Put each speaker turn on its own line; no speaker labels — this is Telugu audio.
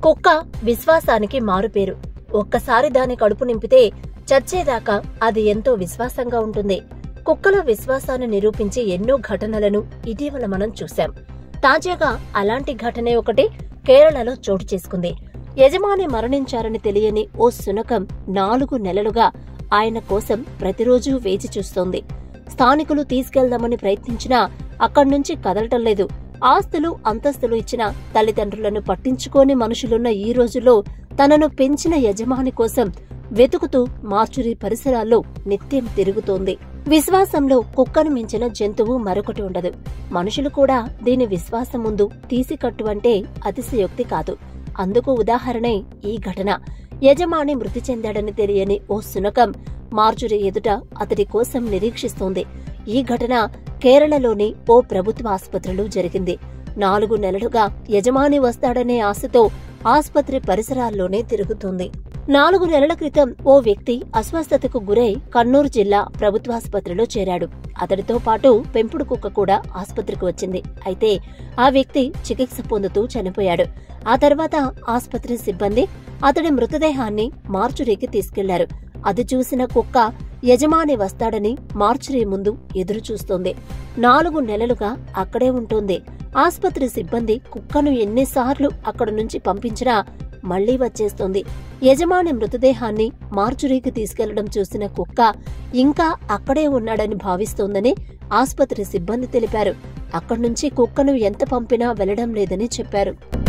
కుక్క విశ్వాసానికి మారుపేరు ఒక్కసారి దాని కడుపు నింపితే చచ్చేదాకా అది ఎంతో విశ్వాసంగా ఉంటుంది కుక్కల విశ్వాసాన్ని నిరూపించే ఎన్నో ఘటనలను ఇటీవల మనం చూశాం తాజాగా అలాంటి ఘటనే ఒకటి కేరళలో చోటు చేసుకుంది యజమాని మరణించారని తెలియని ఓ శునకం నాలుగు నెలలుగా ఆయన కోసం ప్రతిరోజూ వేచి చూస్తోంది స్థానికులు తీసుకెళ్దామని ప్రయత్నించినా అక్కడ్నుంచి కదలటం లేదు ఆస్తులు అంతస్తులు ఇచ్చిన తల్లిదండ్రులను పట్టించుకోని మనుషులున్న ఈ రోజుల్లో తనను పెంచిన యజమాని కోసం వెతుకుతూ మార్చురి పరిసరాల్లో నిత్యం తిరుగుతోంది విశ్వాసంలో కుక్కను మించిన జంతువు మరొకటి ఉండదు మనుషులు కూడా దీని విశ్వాసం ముందు తీసికట్టు అంటే అతిశయోక్తి కాదు అందుకు ఉదాహరణే ఈ ఘటన యజమాని మృతి చెందాడని తెలియని ఓ శునకం మార్చురి ఎదుట అతడి కోసం నిరీక్షిస్తోంది ఈ ఘటన కేరళలోని ఓ ప్రభుత్వ ఆసుపత్రిలో జరిగింది నాలుగు నెలలుగా యజమాని వస్తాడనే ఆశతో ఆసుపత్రి పరిసరాల్లోనే తిరుగుతోంది నాలుగు నెలల క్రితం ఓ వ్యక్తి అస్వస్థతకు గురై కన్నూరు జిల్లా ప్రభుత్వాసుపత్రిలో చేరాడు అతడితో పాటు పెంపుడు కుక్క కూడా ఆసుపత్రికి వచ్చింది అయితే ఆ వ్యక్తి చికిత్స పొందుతూ చనిపోయాడు ఆ తర్వాత ఆసుపత్రి సిబ్బంది అతడి మృతదేహాన్ని మార్చురీకి తీసుకెళ్లారు అది చూసిన కుక్క యజమాని వస్తాడని మార్చురీ ముందు ఎదురు చూస్తోంది నాలుగు నెలలుగా అక్కడే ఉంటుంది ఆసుపత్రి సిబ్బంది కుక్కను ఎన్నిసార్లు అక్కడ నుంచి పంపించినా మళ్లీ వచ్చేస్తోంది యజమాని మృతదేహాన్ని మార్చురీకి తీసుకెళ్లడం చూసిన కుక్క ఇంకా అక్కడే ఉన్నాడని భావిస్తోందని ఆసుపత్రి సిబ్బంది తెలిపారు అక్కడ్నుంచి కుక్కను ఎంత పంపినా వెళ్లడం లేదని చెప్పారు